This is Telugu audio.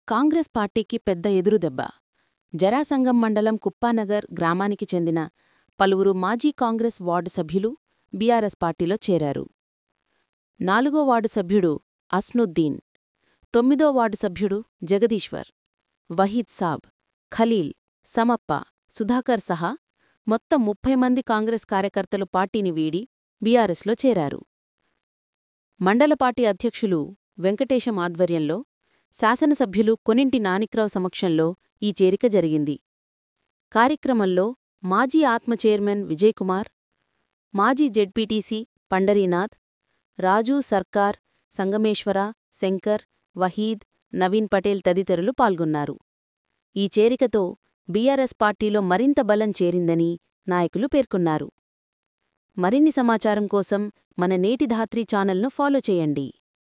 కాంగ్రెస్ పార్టీకి పెద్ద ఎదురుదెబ్బ జరాసంగం మండలం కుప్పానగర్ గ్రామానికి చెందిన పలువురు మాజీ కాంగ్రెస్ వార్డు సభ్యులు బీఆర్ఎస్ పార్టీలో చేరారు నాలుగో వార్డు సభ్యుడు అస్నుద్దీన్ తొమ్మిదో వార్డు సభ్యుడు జగదీశ్వర్ వహీద్ సాబ్ ఖలీల్ సమప్ప సుధాకర్ సహా మొత్తం ముప్పై మంది కాంగ్రెస్ కార్యకర్తలు పార్టీని వీడి బీఆర్ఎస్లో చేరారు మండల పార్టీ అధ్యక్షులు వెంకటేశం ఆధ్వర్యంలో శాసనసభ్యులు కొనింటి నానిక్రావు సమక్షంలో ఈ చేరిక జరిగింది కార్యక్రమంలో మాజీ ఆత్మ చైర్మన్ విజయకుమార్ మాజీ జెడ్పీటీసీ పండరీనాథ్ రాజూ సర్కార్ సంగమేశ్వర శంకర్ వహీద్ నవీన్ పటేల్ తదితరులు పాల్గొన్నారు ఈ చేరికతో బీఆర్ఎస్ పార్టీలో మరింత బలం చేరిందని నాయకులు పేర్కొన్నారు మరిన్ని సమాచారం కోసం మన నేటి ధాత్రి ఛానల్ను ఫాలో చేయండి